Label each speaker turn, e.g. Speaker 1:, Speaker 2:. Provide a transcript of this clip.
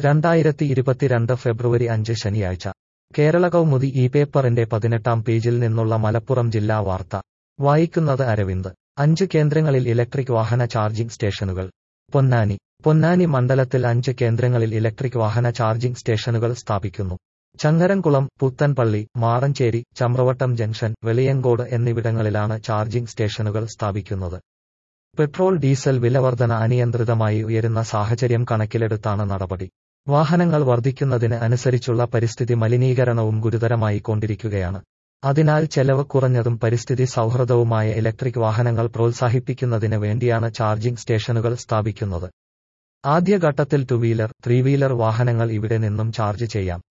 Speaker 1: രണ്ടായിരത്തി ഇരുപത്തിരണ്ട് ഫെബ്രുവരി അഞ്ച് ശനിയാഴ്ച കേരള കൗമുദി ഈ പേപ്പറിന്റെ പതിനെട്ടാം പേജിൽ നിന്നുള്ള മലപ്പുറം ജില്ലാ വാർത്ത വായിക്കുന്നത് അരവിന്ദ് അഞ്ച് കേന്ദ്രങ്ങളിൽ ഇലക്ട്രിക് വാഹന ചാർജിംഗ് സ്റ്റേഷനുകൾ പൊന്നാനി പൊന്നാനി മണ്ഡലത്തിൽ അഞ്ച് കേന്ദ്രങ്ങളിൽ ഇലക്ട്രിക് വാഹന ചാർജിംഗ് സ്റ്റേഷനുകൾ സ്ഥാപിക്കുന്നു ചങ്ങരംകുളം പുത്തൻപള്ളി മാറഞ്ചേരി ചമ്രവട്ടം ജംഗ്ഷൻ വെളിയങ്കോട് എന്നിവിടങ്ങളിലാണ് ചാർജിംഗ് സ്റ്റേഷനുകൾ സ്ഥാപിക്കുന്നത് പെട്രോൾ ഡീസൽ വിലവർധന അനിയന്ത്രിതമായി ഉയരുന്ന സാഹചര്യം കണക്കിലെടുത്താണ് നടപടി വാഹനങ്ങൾ വർദ്ധിക്കുന്നതിന് അനുസരിച്ചുള്ള പരിസ്ഥിതി മലിനീകരണവും ഗുരുതരമായി കൊണ്ടിരിക്കുകയാണ് അതിനാൽ ചെലവ് കുറഞ്ഞതും പരിസ്ഥിതി സൗഹൃദവുമായ ഇലക്ട്രിക് വാഹനങ്ങൾ പ്രോത്സാഹിപ്പിക്കുന്നതിന് വേണ്ടിയാണ് ചാർജിംഗ് സ്റ്റേഷനുകൾ സ്ഥാപിക്കുന്നത് ആദ്യഘട്ടത്തിൽ ടു വീലർ ത്രീ വീലർ വാഹനങ്ങൾ ഇവിടെ നിന്നും ചാർജ് ചെയ്യാം